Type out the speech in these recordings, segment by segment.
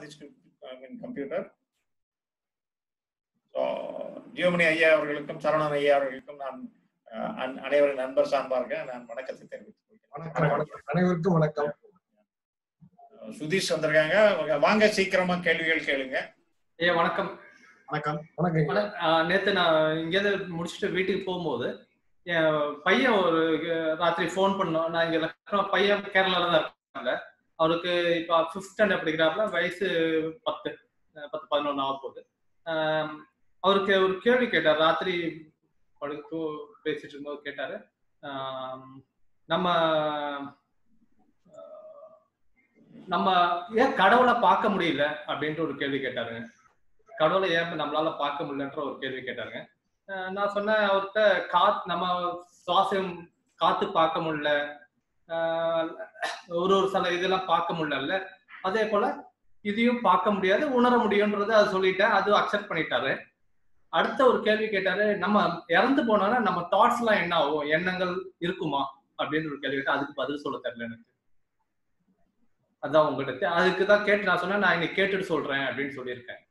this I mean, computer. So, JioMoney ஐயா அவர்களுக்கும் சரவணன் ஐயா அவர்களுக்கும் நான் அஹ், அன்- அனைவரின் நண்பர் சார்பாக நான் வணக்கத்தை தெரிவித்துக் கொள்கிறேன் வணக்கம் வணக்கம் அனைவருக்கும் வணக்கம் அஹ், சுதீஷ் வந்திருக்காங்க அவங்க வாங்க சீக்கிரமா கேள்விகள் கேளுங்க ஐயா வணக்கம் வணக்கம் வணக்கம் வணக்கம். ஆஹ் நேத்து நான் இங்கேருந்து முடிச்சுட்டு வீட்டுக்கு போகும்போது என் பையன் ஒரு அஹ், ராத்திரி ஃபோன் பண்ணோம் நான் இங்க லக்னோ பையன் கேரளால தான் இருக்காங்க அவருக்கு இப்போ ஃபிஃப்த் ஸ்டாண்டர்ட் படிக்கிறாப்புல வயசு பத்து அஹ், பத்து பதினொன்று ஆக போகுது ஆம், அவருக்கு ஒரு கேள்வி கேட்டார் ராத்திரி படுத்து பேசிட்டு இருக்கும்போது கேட்டாரு ஆம், நம்ம ஆஹ், நம்ம ஏன் கடவுளை பார்க்க முடியல அப்படின்ட்டு ஒரு கேள்வி கேட்டாருங்க கடவுளை ஏன் நம்மளால பார்க்க முடியலன்ற ஒரு கேள்வி கேட்டாருங்க அஹ் நான் சொன்னேன் அவர்கிட்ட காத் நம்ம சுவாசம் காத்து பார்க்க முடியல அஹ் ஒரு ஒரு சில இதெல்லாம் பார்க்க முடியல அதே போல இதையும் பார்க்க முடியாது உணர முடியும்ன்றதை அது சொல்லிட்டேன் அது அக்செப்ட் பண்ணிட்டாரு அடுத்த ஒரு கேள்வி கேட்டாரு நம்ம இறந்து போனோம்னா நம்ம தாட்ஸ் எல்லாம் என்ன ஆகும் எண்ணங்கள் இருக்குமா அப்படின்னு ஒரு கேள்வி கேட்டா அதுக்கு பதில் சொல்ல தெரியல எனக்கு அதான் உங்ககிட்ட அதுக்கு தான் கேட்டு நான் சொன்னேன் நான் இன்னைக்கு கேட்டுட்டு சொல்றேன் அப்படின்னு சொல்லியிருக்கேன்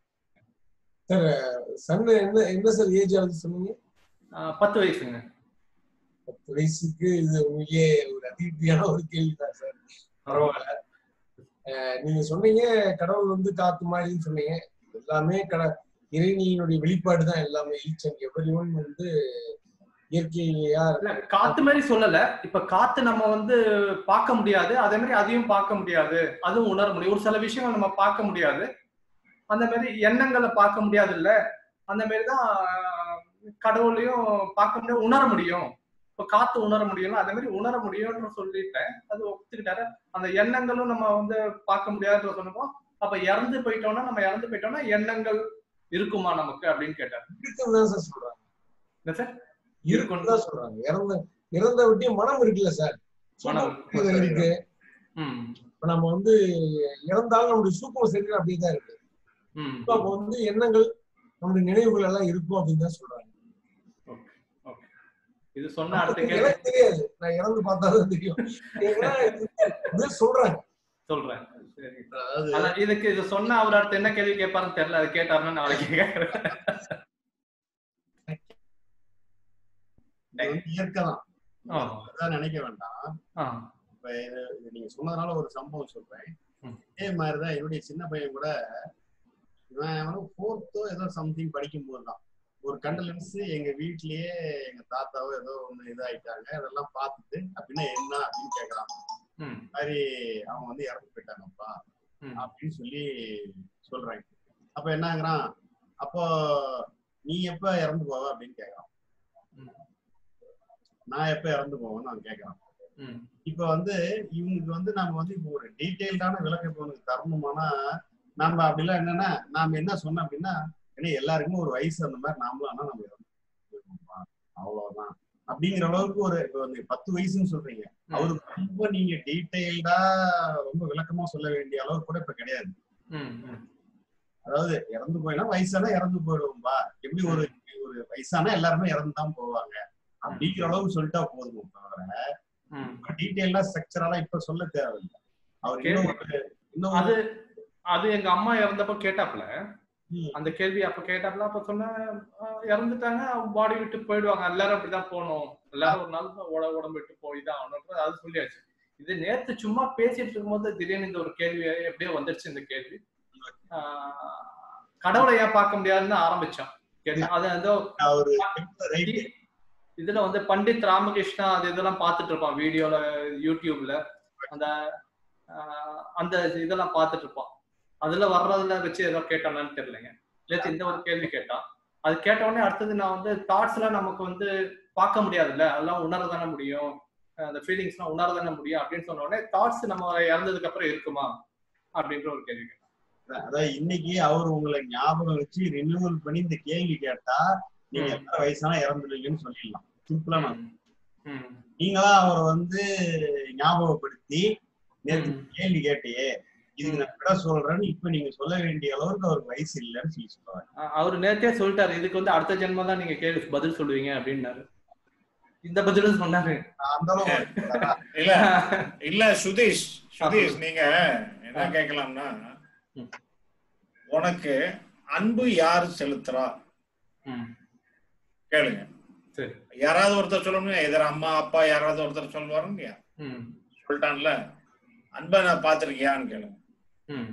சன் என்ன என்ன சார் ஏஜ் ஆகுது சொன்னீங்க ஆஹ் பத்து வயசுங்க பத்து வயசுக்கு இது உண்மையிலேயே ஒரு அதிருப்தியான ஒரு கேள்வி தான் சார் பரவாயில்ல அஹ் நீங்க சொன்னீங்க கடவுள் வந்து காத்து மாதிரின்னு சொன்னீங்க எல்லாமே கட இறைநியினுடைய வெளிப்பாடு தான் எல்லாமே ஈச் அண்ட் எவ்ரி ஒன் வந்து இயற்கையா இல்ல காத்து மாதிரி சொல்லல இப்ப காத்து நம்ம வந்து பார்க்க முடியாது அதே மாதிரி அதையும் பார்க்க முடியாது அதுவும் உணர முடியும் ஒரு சில விஷயங்கள் நம்ம பார்க்க முடியாது அந்த மாதிரி எண்ணங்களை பார்க்க முடியாது இல்ல அந்த மாதிரி தான் கடவுளையும் பார்க்க முடியும் உணர முடியும் இப்ப காத்து உணர முடியும் அதே மாதிரி உணர முடியும்னு சொல்லிட்டேன் அது ஒத்துக்கிட்டாரு அந்த எண்ணங்களும் நம்ம வந்து பார்க்க முடியாதுன்ற சொன்னப்போ அப்ப இறந்து போயிட்டோம்னா நம்ம இறந்து போயிட்டோம்னா எண்ணங்கள் இருக்குமா நமக்கு அப்படின்னு கேட்டாரு இருக்குன்னு தான் சார் சொல்றாங்க என்ன சார் இருக்குன்னு தான் சொல்றாங்க இறந்த இறந்த விட்டியும் மனம் இருக்குல்ல சார் மனம். சூக்கும இருக்கு ம் இப்ப நம்ம வந்து இறந்தாலும் நம்முடைய சூக்கும சரீரம் அப்படியே தான் இருக்கு ம் இப்ப அப்ப வந்து எண்ணங்கள் நம்முடைய நினைவுகள் எல்லாம் இருக்கும் அப்படின்னு தான் சொல்றாங்க இது சொன்ன அடுத்த கேள்வி எனக்கு தெரியாது நான் இறந்து பார்த்தாதான் தெரியும் ஏன்னா இது சொல்றாங்க சொல்றேன் சரி அதாவது அதான் இதுக்கு இது சொன்ன அவர் அடுத்து என்ன கேள்வி கேட்பாருன்னு தெரியல அது கேட்டாருன்னா நாளைக்கு கேட்கறேன் இது வந்து இயற்கை தான் ஆ. அதான் நினைக்க வேண்டாம் ஆ, இப்ப இது இது நீங்க சொன்னதுனால ஒரு சம்பவம் சொல்றேன் ம். இதே மாதிரிதான் என்னுடைய சின்ன பையன் கூட இவன் வந்து ஃபோர்த்தோ ஏதோ சம்திங் படிக்கும் போதுதான் ஒரு கண்டலன்ஸ் எங்க வீட்லயே எங்க தாத்தாவோ ஏதோ ஒண்ணு இதாயிட்டாங்க அதெல்லாம் பார்த்துட்டு அப்படின்னா என்ன அப்படின்னு கேக்குறான் ம், இந்த மாதிரி அவங்க வந்து இறந்து போயிட்டாங்கப்பா ம், அப்படின்னு சொல்லி சொல்றாங்க அப்ப என்னங்கிறான் அப்போ நீ எப்ப இறந்து போவ அப்படின்னு கேக்குறான் ம். நான் எப்ப இறந்து போவேன்னு அவன் கேக்குறான் ம், இப்ப வந்து இவனுக்கு வந்து நம்ம வந்து இப்போ ஒரு டீட்டெயில்டான விளக்கம் இப்போ உனக்கு தரணுமானா நம்ம அப்படிலாம் என்னன்னா நாம என்ன சொன்னோம் அப்படின்னா ஏன்னா எல்லாருக்குமே ஒரு வயசு அந்த மாதிரி நாமளும் ஆனா நம்ம இறந்து போயிருவோம்ப்பா. அவ்வளவுதான் அப்படிங்கிற அளவுக்கு ஒரு இப்போ வந்து பத்து வயசுன்னு சொல்றீங்க அவருக்கு ரொம்ப நீங்க டீட்டெயில்டா ரொம்ப விளக்கமா சொல்ல வேண்டிய அளவுக்கு கூட இப்ப கிடையாது ம், ம். அதாவது இறந்து போயினா வயசானா இறந்து போயிடுவோம்பா எப்படி ஒரு ஒரு வயசானா எல்லாருமே இறந்து தான் போவாங்க அப்படிங்கிற அளவுக்கு சொல்லிட்டா போதும் தவிர ம். டீட்டெயிலா ஸ்ட்ரக்சரலா இப்ப சொல்ல தேவையில்லை அவர் இன்னும் ஒரு இன்னும் அது அது எங்க அம்மா இறந்தப்ப கேட்டாப்ல ம். அந்த கேள்வி அப்ப கேட்டாப்ல அப்ப சொன்ன இறந்துட்டாங்க பாடி விட்டு போயிடுவாங்க எல்லாரும் அப்படிதான் போகணும் எல்லாரும் ஒரு நாள் உட- உடம்பு விட்டு போய் தான் ஆகணும்ன்றது அது சொல்லியாச்சு இது நேத்து சும்மா பேசிட்டு இருக்கும்போது திடீர்னு இந்த ஒரு கேள்வி எப்படியோ வந்துருச்சு இந்த கேள்வி ஆஹ் கடவுளை ஏன் பார்க்க முடியாதுன்னு ஆரம்பிச்சோம் கேள்வி அது ஏதோ அவரு ரைட் இதுல வந்து பண்டித் ராமகிருஷ்ணா அது இதெல்லாம் பார்த்துட்டு இருப்பான் வீடியோல யூடியூப்ல அந்த ஆஹ் அந்த இதெல்லாம் பார்த்துட்டு இருப்பான் அதுல வர்றதுல வச்சு ஏதோ கேட்டானான்னு தெரியலங்க நேத்து இந்த ஒரு கேள்வி கேட்டான் அது கேட்ட உடனே அடுத்தது நான் வந்து தாட்ஸ் எல்லாம் நமக்கு வந்து பார்க்க முடியாதுல்ல அதெல்லாம் உணர தானே முடியும் அஹ் அந்த ஃபீலிங்ஸ் எல்லாம் உணர தானே முடியும் அப்படின்னு சொன்ன உடனே தாட்ஸ் நம்ம இறந்ததுக்கு அப்புறம் இருக்குமா அப்படின்ற ஒரு கேள்வி கேட்டான் அதாவது இன்னைக்கு அவர் உங்களை ஞாபகம் வச்சு ரினியூவல் பண்ணி இந்த கேள்வி கேட்டா நீங்க ம். எத்தனை வயசானா இறந்துடுவீங்கன்னு சொல்லிடலாம் சிம்பிளா நான் ம். ம். நீங்களா அவரை வந்து ஞாபகப்படுத்தி நேற்று ம். கேள்வி கேட்டியே இதுக்கு நான் விட சொல்றேன்னு இப்ப நீங்க சொல்ல வேண்டிய அளவுக்கு அவருக்கு வயசு இல்லைன்னு சொல்லி சொல்றாரு அஹ் அவரு நேத்தே சொல்லிட்டாரு இதுக்கு வந்து அடுத்த ஜென்மம் தான் நீங்க கேள்வி பதில் சொல்லுவீங்க அப்படின்னாரு இந்த பதிலும் சொன்னாரு அந்த அளவுக்கு இல்ல இல்ல சுதீஷ் சுதீஷ் நீங்க என்ன கேட்கலாம்னா ம். உனக்கு அன்பு யாரு செலுத்துறா ம் கேளுங்க சரி யாராவது ஒருத்தர் சொல்லணும் எதிர அம்மா அப்பா யாராவது ஒருத்தர் சொல்லுவாருங்க இல்லையா ம் சொல்லிட்டான்ல அன்பை நான் பார்த்திருக்கியான்னு கேளுங்க ம்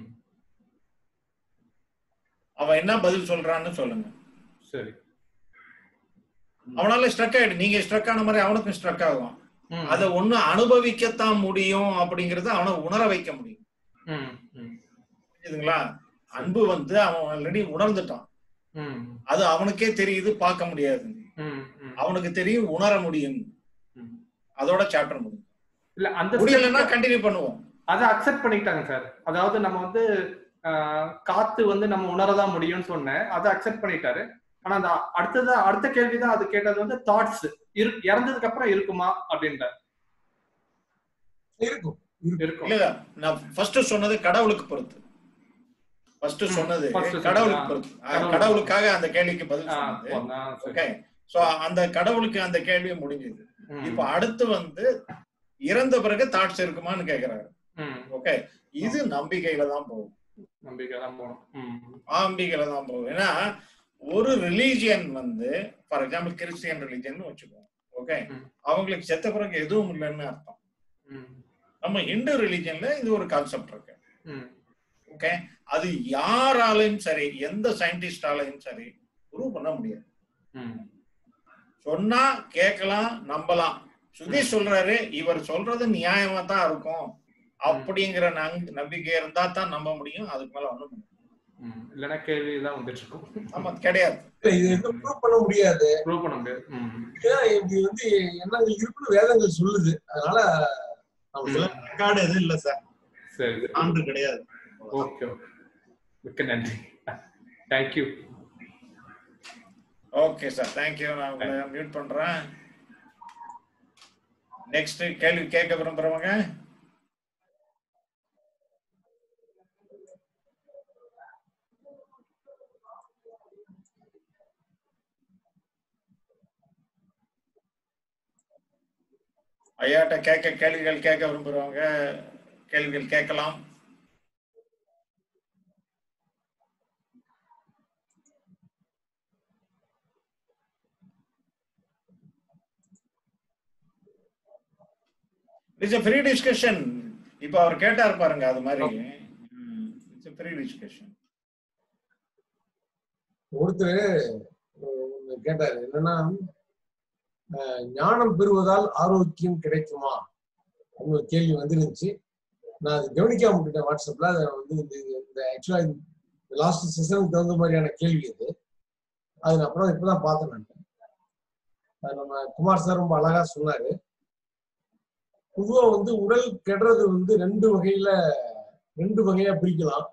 அவன் என்ன பதில் சொல்றான்னு சொல்லுங்க சரி அவனால ஸ்ட்ரக் ஆயிடு நீங்க ஸ்ட்ரக் ஆன மாதிரி அவனுக்கும் ஸ்ட்ரக் ஆகும் ம் அதை ஒண்ணு அனுபவிக்கத்தான் முடியும் அப்படிங்கறத அவனை உணர வைக்க முடியும் ம் ம் புரியுதுங்களா அன்பு வந்து அவன் ஆல்ரெடி உணர்ந்துட்டான் ம் அது அவனுக்கே தெரியுது பார்க்க முடியாது ம் ம் அவனுக்கு தெரியும் உணர முடியும் ம். அதோட சாப்டர் முடியும் இல்ல அந்த முடியலன்னா கண்டினியூ பண்ணுவோம் அதை அக்செப்ட் பண்ணிக்கிட்டாங்க சார் அதாவது நம்ம வந்து ஆஹ், காத்து வந்து நம்ம உணரதான் முடியும்னு சொன்னேன் அதை அக்செப்ட் பண்ணிட்டாரு ஆனா அந்த அடுத்தது அடுத்த கேள்விதான் அது கேட்டது வந்து தாட்ஸ் இரு இறந்ததுக்கு அப்புறம் இருக்குமா அப்படின்ற இருக்கும் இருக்கும் இல்ல நான் ஃபர்ஸ்ட் சொன்னது கடவுளுக்கு பொறுத்து ஃபர்ஸ்ட் ம், சொன்னது first சொன்னது, கடவுளுக்கு ஆ. பொறுத்து ஆ, கடவுளுக்கு. கடவுளுக்காக அந்த கேள்விக்கு பதில் ஆஹ், சொன்னது போதும். ஆஹ், சரி. ஓகே சோ அந்த கடவுளுக்கு அந்த கேள்வி முடிஞ்சது ம், இப்ப அடுத்து வந்து இறந்த பிறகு தாட்ஸ் இருக்குமான்னு கேக்குறாரு ம், ஓகே இது நம்பிக்கையில தான் போகும் நம்பிக்கை தான் போகணும் ம், நம்பிக்கையில தான் போகும் ஏன்னா ஒரு ரிலீஜியன் வந்து ஃபார் எக்ஸாம்பிள் கிறிஸ்டியன் ரிலீஜியன் வச்சுக்கோங்க ஓகே ம். அவங்களுக்கு செத்த பிறகு எதுவும் இல்லைன்னு அர்த்தம் ம், நம்ம இந்து ரிலீஜியன்ல இது ஒரு கான்செப்ட் இருக்கு ம், ஓகே அது யாராலையும் சரி எந்த சயின்டிஸ்டாலையும் சரி ப்ரூவ் பண்ண முடியாது ம், சொன்னா கேட்கலாம் நம்பலாம் சுதி சொல்றாரு இவர் சொல்றது நியாயமா தான் இருக்கும் அப்படிங்கிற நங்- நம்பிக்கை இருந்தா தான் நம்ப முடியும் அதுக்கு மேல ஒண்ணும் பண்ண முடியாது. ம். இல்லைன்னா கேள்வி தான் வந்துட்டு இருக்கும் ஆமா கிடையாது இல்ல, இது எதுவும் ப்ரூவ் பண்ண முடியாது ப்ரூவ் பண்ண முடியாது ம், ஏன்னா இது வந்து எண்ணங்கள் இருக்குன்னு வேதங்கள் சொல்லுது அதனால நம்ம இதுல ரெக்கார்டு எதுவும் இல்ல சார் சரி சரி சான்று கிடையாது ஓகே ஓகே மிக்க நன்றி தேங்க்யூ ஓகே சார் தேங்க்யூ நான் உங்களை மியூட் பண்றேன் நெக்ஸ்ட் கேள்வி கேட்க விரும்புறவங்க ஐயாட்ட கேட்க கேள்விகள் கேட்க விரும்புறவங்க கேள்விகள் கேட்கலாம் இட்ஸ் ஃப்ரீ டிஸ்கஷன் இப்போ அவர் கேட்டார் பாருங்க அது மாதிரி இட்ஸ் ஃப்ரீ டிஸ்கஷன் ஒருத்தர் ஒண்ணு கேட்டாரு என்னன்னா அஹ், ஞானம் பெறுவதால் ஆரோக்கியம் கிடைக்குமா அப்படின்னு ஒரு கேள்வி வந்துருந்துச்சு நான் அது கவனிக்காம விட்டுட்டேன் வாட்ஸ்அப்ல அதை வந்து இந்த இந்த ஆக்சுவலா லாஸ்ட் செஷனுக்கு தகுந்த மாதிரியான கேள்வி அது அது நான் அப்புறம் இப்பதான் பார்த்தேன் நான் அது நம்ம குமார் சார் ரொம்ப அழகா சொன்னாரு பொதுவா வந்து உடல் கெடுறது வந்து ரெண்டு வகையில ரெண்டு வகையா பிரிக்கலாம்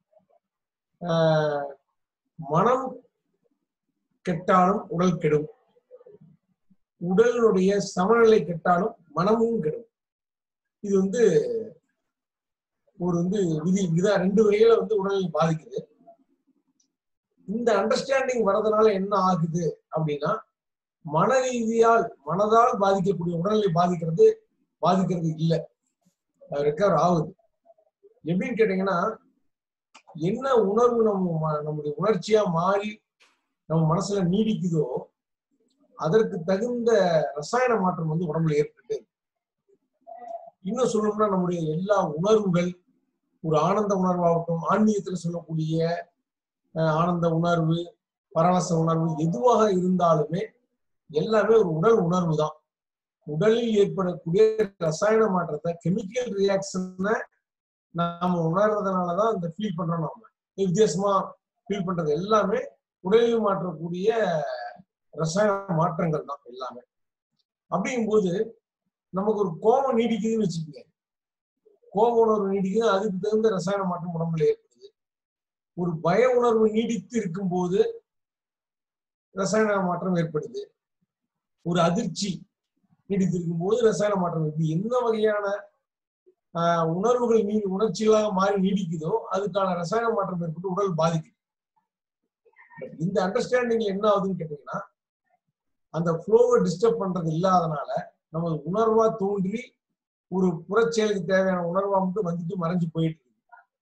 ஆஹ் மனம் கெட்டாலும் உடல் கெடும் உடலினுடைய சமநிலை கெட்டாலும் மனமும் கெடும் இது வந்து ஒரு வந்து விதி இதுதான் ரெண்டு வகையில வந்து உடலை பாதிக்குது இந்த அண்டர்ஸ்டாண்டிங் வரதுனால என்ன ஆகுது அப்படின்னா மன ரீதியால் மனதால் பாதிக்கக்கூடிய உடல்நிலை பாதிக்கிறது பாதிக்கிறது இல்லை ரெக்கவர் ஆகுது எப்படின்னு கேட்டீங்கன்னா என்ன உணர்வு நம்ம ம- நம்முடைய உணர்ச்சியா மாறி நம்ம மனசுல நீடிக்குதோ அதற்கு தகுந்த ரசாயன மாற்றம் வந்து உடம்புல ஏற்பட்டு இன்னும் சொல்லணும்னா நம்முடைய எல்லா உணர்வுகள் ஒரு ஆனந்த உணர்வாகட்டும் ஆன்மீகத்துல சொல்லக்கூடிய அஹ், ஆனந்த உணர்வு பரவச உணர்வு எதுவாக இருந்தாலுமே எல்லாமே ஒரு உடல் உணர்வு தான் உடலில் ஏற்படக்கூடிய ரசாயன மாற்றத்தை கெமிக்கல் ரியாக்ஷனை நாம உணர்றதுனாலதான் அந்த ஃபீல் பண்றோம் நம்ம வித்தியாசமா ஃபீல் பண்றது எல்லாமே உடலில் மாற்றக்கூடிய ரசாயன மாற்றங்கள் தான் எல்லாமே அப்படிங்கும்போது நமக்கு ஒரு கோபம் நீடிக்குதுன்னு வச்சுக்கோங்க கோப உணர்வு நீடிக்குது அதுக்கு தகுந்த ரசாயன மாற்றம் உடம்புல ஏற்படுது ஒரு பய உணர்வு நீடித்து இருக்கும்போது ரசாயன மாற்றம் ஏற்படுது ஒரு அதிர்ச்சி நீடித்திருக்கும் போது ரசாயன மாற்றம் இது என்ன வகையான ஆஹ், உணர்வுகள் நீ உணர்ச்சிகளாக மாறி நீடிக்குதோ அதுக்கான ரசாயன மாற்றம் ஏற்பட்டு உடல் பாதிக்குது But இந்த அண்டர்ஸ்டாண்டிங்ல என்ன ஆகுதுன்னு கேட்டீங்கன்னா அந்த ஃப்ளோவை டிஸ்டர்ப் பண்றது இல்லாதனால நமது உணர்வா தோன்றி ஒரு புறச்செயலுக்கு தேவையான உணர்வா மட்டும் வந்துட்டு மறைஞ்சு போயிட்டு இருக்கு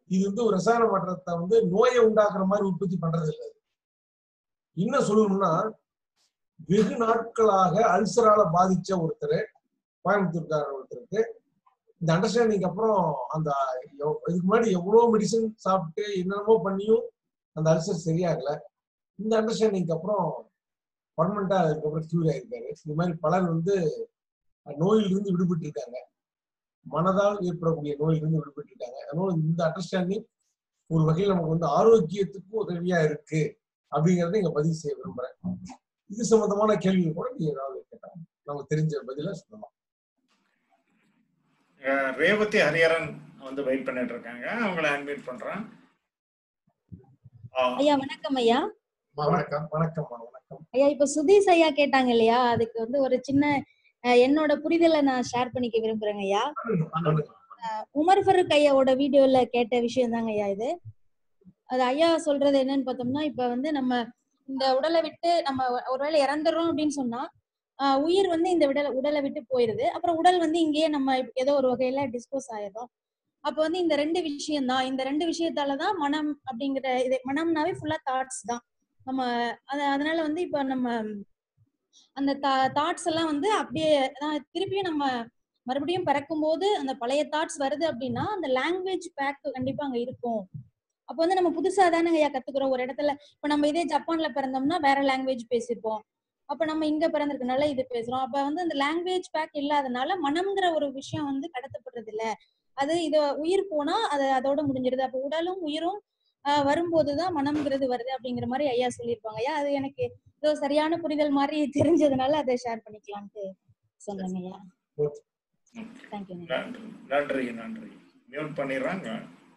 இது வந்து ஒரு ரசாயன மாற்றத்தை வந்து நோயை உண்டாக்குற மாதிரி உற்பத்தி பண்றது இல்லை இன்னும் சொல்லணும்னா வெகு நாட்களாக அல்சரால பாதிச்ச ஒருத்தர் கோயம்புத்தூர்காரர் ஒருத்தருக்கு இந்த அண்டர்ஸ்டாண்டிங் அப்புறம் அந்த எவ்- இதுக்கு முன்னாடி எவ்வளவு மெடிசன் சாப்பிட்டு என்னென்னமோ பண்ணியும் அந்த அல்சர் சரியாகல இந்த அண்டர்ஸ்டாண்டிங்க்கு அப்புறம் பர்மனண்டா அதுக்கப்புறம் கியூர் ஆயிருக்காரு இது மாதிரி பலர் வந்து நோயிலிருந்து விடுபட்டு இருக்காங்க மனதால் ஏற்படக்கூடிய நோயிலிருந்து விடுபட்டு இருக்காங்க அதனால இந்த அண்டர்ஸ்டாண்டிங் ஒரு வகையில் நமக்கு வந்து ஆரோக்கியத்துக்கும் உதவியா இருக்கு அப்படிங்கறத இங்க பதிவு செய்ய விரும்புறேன் இது சம்பந்தமான கேள்வி கூட நீங்க ஏதாவது கேட்டாங்க நமக்கு தெரிஞ்ச பதில சொல்லலாம் அஹ் ரேவதி ஹரிஹரன் வந்து வெயிட் பண்ணிட்டு இருக்காங்க அவங்கள அன்மியூட் பண்றேன் ஆ, ஐயா வணக்கம் ஐயா வணக்கம் வணக்கம் வணக்கம் ஐயா இப்ப சுதீஷ் ஐயா கேட்டாங்க இல்லையா அதுக்கு வந்து ஒரு சின்ன அஹ், என்னோட புரிதலை நான் ஷேர் பண்ணிக்க விரும்புறேங்க ஐயா பண்ணுங்க. உமர் ஃபருக் ஐயாவோட வீடியோல கேட்ட விஷயம் தாங்க ஐயா இது அது ஐயா சொல்றது என்னன்னு பார்த்தோம்னா இப்ப வந்து நம்ம இந்த உடலை விட்டு நம்ம ஒருவேளை இறந்துடுறோம் அப்படின்னு சொன்னா ஆஹ், உயிர் வந்து இந்த உடலை உடலை விட்டு போயிருது அப்புறம் உடல் வந்து இங்கேயே நம்ம ஏதோ ஒரு வகையில டிஸ்போஸ் ஆயிடுறோம் அப்ப வந்து இந்த ரெண்டு விஷயம் தான் இந்த ரெண்டு விஷயத்தாலதான் மனம் அப்படிங்கிற இது மனம்னாவே ஃபுல்லா தாட்ஸ் தான் நம்ம அத அதனால வந்து இப்ப நம்ம அந்த தாட்ஸ் எல்லாம் வந்து அப்படியே அதான் திருப்பியும் நம்ம மறுபடியும் பிறக்கும் போது அந்த பழைய தாட்ஸ் வருது அப்படின்னா அந்த லாங்குவேஜ் பேக் கண்டிப்பா அங்க இருக்கும் அப்போ வந்து நம்ம புதுசா தானே ஐயா கத்துக்கிறோம் ஒரு இடத்துல இப்ப நம்ம இதே ஜப்பான்ல பிறந்தோம்னா வேற லாங்குவேஜ் பேசியிருப்போம் அப்ப நம்ம இங்க பிறந்திருக்கனால இது பேசுறோம் அப்ப வந்து அந்த லாங்குவேஜ் பேக் இல்லாதனால மனம்ங்கிற ஒரு விஷயம் வந்து கடத்தப்படுறது இல்ல அது இது உயிர் போனா அது அதோட முடிஞ்சிருது அப்ப உடலும் உயிரும் ஆஹ் வரும்போதுதான் மனம்ங்கிறது வருது அப்படிங்கிற மாதிரி ஐயா சொல்லியிருப்பாங்க ஐயா அது எனக்கு ஏதோ சரியான புரிதல் மாதிரி தெரிஞ்சதுனால அதை ஷேர் பண்ணிக்கலாம்ட்டு சொன்னேங்க ஐயா தேங்க்யூங்க நன்றி நன்றி நன்றி மியூட் பண்ணிடுறாங்க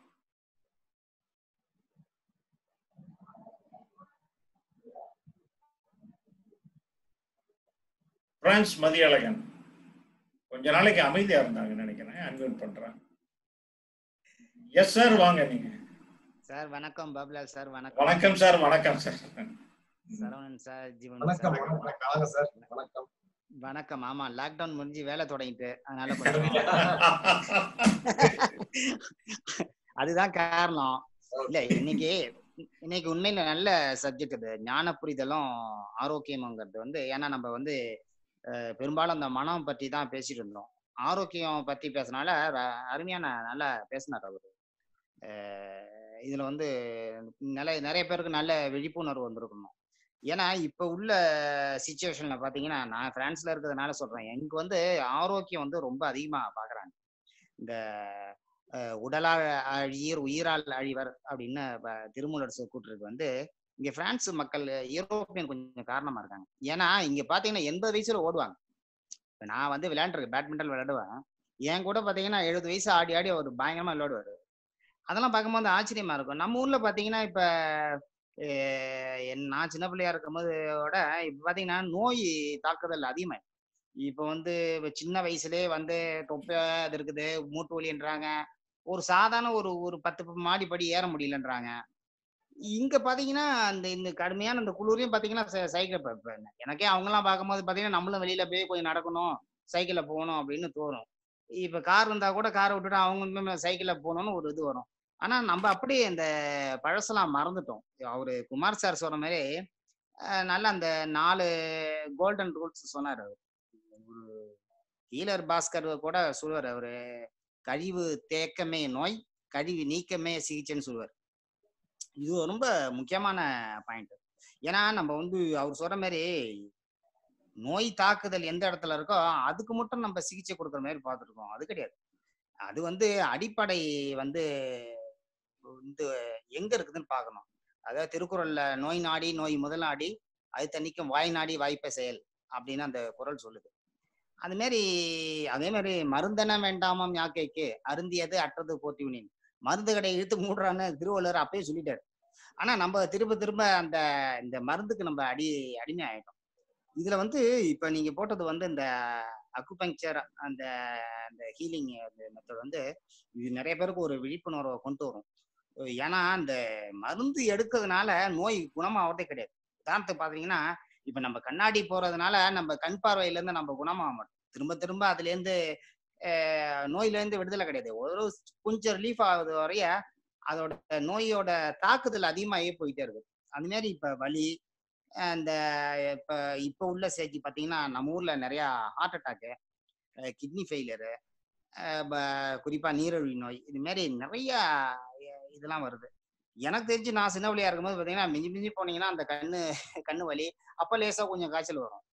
பிரான்ஸ் மதியழகன் கொஞ்ச நாளைக்கு அமைதியா இருந்தாங்கன்னு நினைக்கிறேன் அன்மியூட் பண்றேன் எஸ் சார் வாங்க நீங்க சார் வணக்கம் பாபுலால் சார் வணக்கம் வணக்கம் சார் வணக்கம் சார் சரவணன் சார் ஜீவன் வணக்கம் சார் வணக்கம் வாங்க சார் வணக்கம் வணக்கம் ஆமா லாக்டவுன் முடிஞ்சு வேலை தொடங்கிட்டு அதனால கொஞ்சம் அதுதான் காரணம் இல்ல இன்னைக்கு இன்னைக்கு உண்மையில நல்ல சப்ஜெக்ட் இது ஞான புரிதலும் ஆரோக்கியமுங்கிறது வந்து ஏன்னா நம்ம வந்து அஹ், பெரும்பாலும் அந்த மனம் பற்றி தான் பேசிட்டு இருந்தோம் ஆரோக்கியம் பத்தி பேசினால அருமையான நல்லா பேசினார் அவரு அஹ், இதுல வந்து நிறைய நிறைய பேருக்கு நல்ல விழிப்புணர்வு வந்திருக்கணும் ஏன்னா இப்ப உள்ள சுச்சுவேஷன்ல பாத்தீங்கன்னா நான் பிரான்ஸ்ல இருக்கிறதுனால சொல்றேன் எனக்கு வந்து ஆரோக்கியம் வந்து ரொம்ப அதிகமா பாக்குறாங்க இந்த அஹ், உடலால் அழியர் உயிரால் அழிவர் அப்படின்னு ப- திருமூலர் சொ- கூற்றுக்கு வந்து இங்க பிரான்ஸ் மக்கள் யூரோப்பியன் கொஞ்சம் காரணமா இருக்காங்க ஏன்னா இங்க பாத்தீங்கன்னா எண்பது வயசுல ஓடுவாங்க இப்ப நான் வந்து விளையாண்டுருக்கேன் பேட்மிண்டன் விளையாடுவேன் என் கூட பாத்தீங்கன்னா எழுபது வயசு ஆடி ஆடி அவர் பயங்கரமா விளையாடுவாரு அதெல்லாம் பார்க்கும்போது ஆச்சரியமா இருக்கும் நம்ம ஊர்ல பாத்தீங்கன்னா இப்ப அஹ் என் நான் சின்ன பிள்ளையா இருக்கும்போது விட இப்ப பாத்தீங்கன்னா நோய் தாக்குதல் அதிகமாயிடுச்சு இப்ப வந்து இப்ப சின்ன வயசுலயே வந்து தொப்பை அது இருக்குது மூட்டு வலின்றாங்க ஒரு சாதாரண ஒரு ஒரு பத்து மாடி படி ஏற முடியலன்றாங்க இங்க பாத்தீங்கன்னா அந்த இந்த கடுமையான அந்த குளிரையும் பாத்தீங்கன்னா சை- சைக்கிள் இப்ப- இப்ப எனக்கே அவங்கெல்லாம் பார்க்கும்போது பாத்தீங்கன்னா நம்மளும் வெளியில போய் கொஞ்சம் நடக்கணும் சைக்கிள்ல போகணும் அப்படின்னு தோணும் இப்ப கார் இருந்தா கூட காரை விட்டுட்டு அவங்க சைக்கிள்ல போகணும்னு ஒரு இது வரும் ஆனா நம்ம அப்படியே இந்த பழசெல்லாம் மறந்துட்டோம் அவரு குமார் சார் சொன்ன மாதிரி அஹ், நல்ல அந்த நாலு கோல்டன் ரூல்ஸ் சொன்னார் அவர் ஒரு ஹீலர் பாஸ்கர் கூட சொல்லுவார் அவரு கழிவு தேக்கமே நோய் கழிவு நீக்கமே சிகிச்சைன்னு சொல்லுவார் இது ரொம்ப முக்கியமான பாயிண்ட் ஏன்னா நம்ம வந்து அவர் சொல்ற மாதிரி நோய் தாக்குதல் எந்த இடத்துல இருக்கோ அதுக்கு மட்டும் நம்ம சிகிச்சை கொடுக்குற மாதிரி பார்த்துருக்கோம் அது கிடையாது அது வந்து அடிப்படை வந்து வந்து எங்க இருக்குதுன்னு பார்க்கணும் அதாவது திருக்குறள்ல நோய் நாடி நோய் முதல் நாடி அது தணிக்கும் வாய் நாடி வாய்ப்பை செயல் அப்படின்னு அந்த குறள் சொல்லுது அது மாதிரி அதே மாதிரி மருந்தென வேண்டாமாம் யாக்கைக்கு அருந்தியது அற்றது போற்றிவினின் மருந்து கடை இழுத்து மூடுறான்னு திருவள்ளுவர் அப்பயே சொல்லிட்டாரு ஆனா நம்ம திரும்ப திரும்ப அந்த இந்த மருந்துக்கு நம்ம அடி அடிமை ஆயிட்டோம் இதுல வந்து இப்ப நீங்க போட்டது வந்து இந்த அக்குபங்க்சர் அந்த அந்த ஹீலிங் மெத்தட் வந்து இது நிறைய பேருக்கு ஒரு விழிப்புணர்வை கொண்டு வரும் ஏன்னா அந்த மருந்து எடுக்கிறதுனால நோய் குணமாகறதே கிடையாது உதாரணத்துக்கு பாத்தீங்கன்னா இப்ப நம்ம கண்ணாடி போறதுனால நம்ம கண் பார்வையில இருந்து நம்ம குணமாக மாட்டோம் திரும்ப திரும்ப அதுல இருந்து அஹ், நோயில இருந்து விடுதலை கிடையாது ஒரு கொஞ்சம் ரிலீஃப் ஆகுது வரைய அதோட நோயோட தாக்குதல் அதிகமாகவே போயிட்டே இருக்கு அது மாதிரி இப்ப வலி அந்த இப்ப இப்ப உள்ள ஸ்டேஜ் பாத்தீங்கன்னா நம்ம ஊர்ல நிறைய ஹார்ட் அட்டாக்கு கிட்னி ஃபெயிலியரு குறிப்பா நீரிழிவு நோய் இது மாதிரி நிறைய அஹ், இதெல்லாம் வருது எனக்கு தெரிஞ்சு நான் சின்ன பிள்ளையா இருக்கும்போது பாத்தீங்கன்னா மிஞ்சி மிஞ்சி போனீங்கன்னா அந்த கண்ணு கண்ணு வலி அப்ப லேசா கொஞ்சம் காய்ச்சல் வரும்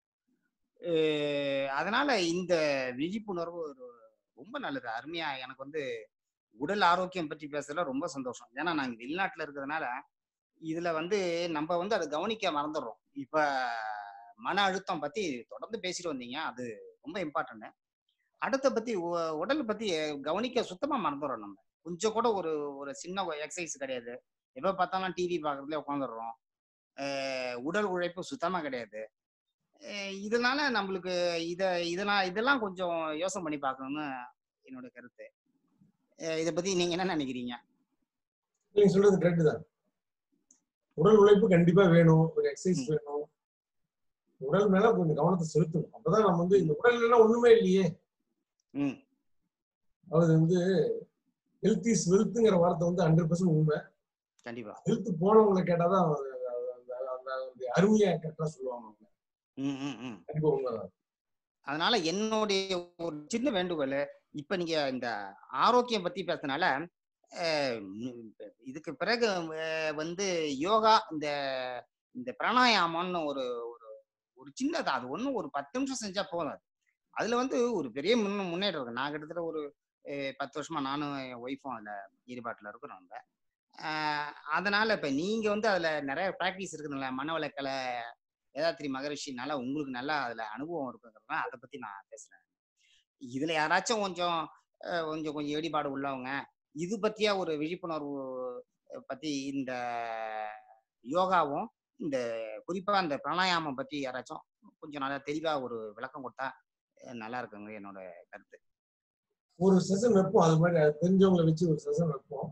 அஹ், அதனால இந்த விழிப்புணர்வு ஒரு ரொம்ப நல்லது அருமையா எனக்கு வந்து உடல் ஆரோக்கியம் பற்றி பேசுறதுல ரொம்ப சந்தோஷம் ஏன்னா நாங்க வெளிநாட்டுல இருக்கிறதுனால இதுல வந்து நம்ம வந்து அதை கவனிக்க மறந்துடுறோம் இப்ப மன அழுத்தம் பத்தி தொடர்ந்து பேசிட்டு வந்தீங்க அது ரொம்ப இம்பார்ட்டன்ட் அடுத்த பத்தி உ- உடலை பத்தி கவனிக்க சுத்தமா மறந்துடுறோம் நம்ம கொஞ்சம் கூட ஒரு ஒரு சின்ன எக்ஸசைஸ் கிடையாது எப்ப பார்த்தாலும் டிவி பார்க்கறதுல உட்காந்துடுறோம் உடல் உழைப்பு சுத்தமா கிடையாது அஹ் இதனால நம்மளுக்கு இத இதெல்லாம் இதெல்லாம் கொஞ்சம் யோசனை பண்ணி பார்க்கணும்னு என்னோட கருத்து அஹ் இத பத்தி நீங்க என்ன நினைக்கிறீங்க நீங்க சொல்றது கரெக்ட் தான் உடல் உழைப்பு கண்டிப்பா வேணும் ஒரு எக்ஸசைஸ் ம். வேணும் உடல் மேல கொஞ்சம் கவனத்தை செலுத்தணும் அப்பதான் நம்ம வந்து இந்த உடல் இல்லைன்னா ஒண்ணுமே இல்லையே ம் அது வந்து ஹெல்த் இஸ் வெல்த்ங்கிற வார்த்தை வந்து ஹண்ட்ரட் பர்சன்ட் உண்மை கண்டிப்பா ஹெல்த் போனவங்களை கேட்டாதான் அது- அது- அந்த- அந்த- அந்த அருமையா கரெக்டா சொல்லுவாங்க அவங்க ம் ம் ம் கண்டிப்பா உண்மைதான் அதனால என்னுடைய ஒரு சின்ன வேண்டுகோள் இப்ப நீங்க இந்த ஆரோக்கியம் பத்தி பேசுனால அஹ், ம், இதுக்கு பிறகு அஹ், வந்து யோகா இந்த இந்த பிராணாயாமம்னு ஒரு ஒரு ஒரு சின்னதா அது ஒண்ணும் ஒரு பத்து நிமிஷம் செஞ்சா போதும் அது அதுல வந்து ஒரு பெரிய முன்ன முன்னேற்றம் இருக்கு நான் கிட்டத்தட்ட ஒரு அஹ், பத்து வருஷமா நானும் என் ஒய்ஃபும் அதுல ஈடுபாட்டுல இருக்கிறோம் நம்ம அஹ், அதனால இப்ப நீங்க வந்து அதுல நிறைய ப்ராக்டிஸ் இருக்குதுல்ல மனவளக்கலை வேதாத்திரி மகரிஷினால உங்களுக்கு நல்லா அதுல அனுபவம் இருக்குங்கிறதுனால அதை பத்தி நான் பேசுறேன் இதுல யாராச்சும் கொஞ்சம் அஹ், கொஞ்சம் கொஞ்சம் ஈடுபாடு உள்ளவங்க இது பத்தியா ஒரு விழிப்புணர்வு அஹ், பத்தி இந்த யோகாவும் இந்த குறிப்பா இந்த பிராணாயாமம் பத்தி யாராச்சும் கொஞ்சம் நல்லா தெளிவா ஒரு விளக்கம் கொடுத்தா அஹ், நல்லா இருக்குங்க என்னோட கருத்து ஒரு செஷன் வைப்போம் அது மாதிரி அது தெரிஞ்சவங்களை வச்சு ஒரு செஷன் வைப்போம்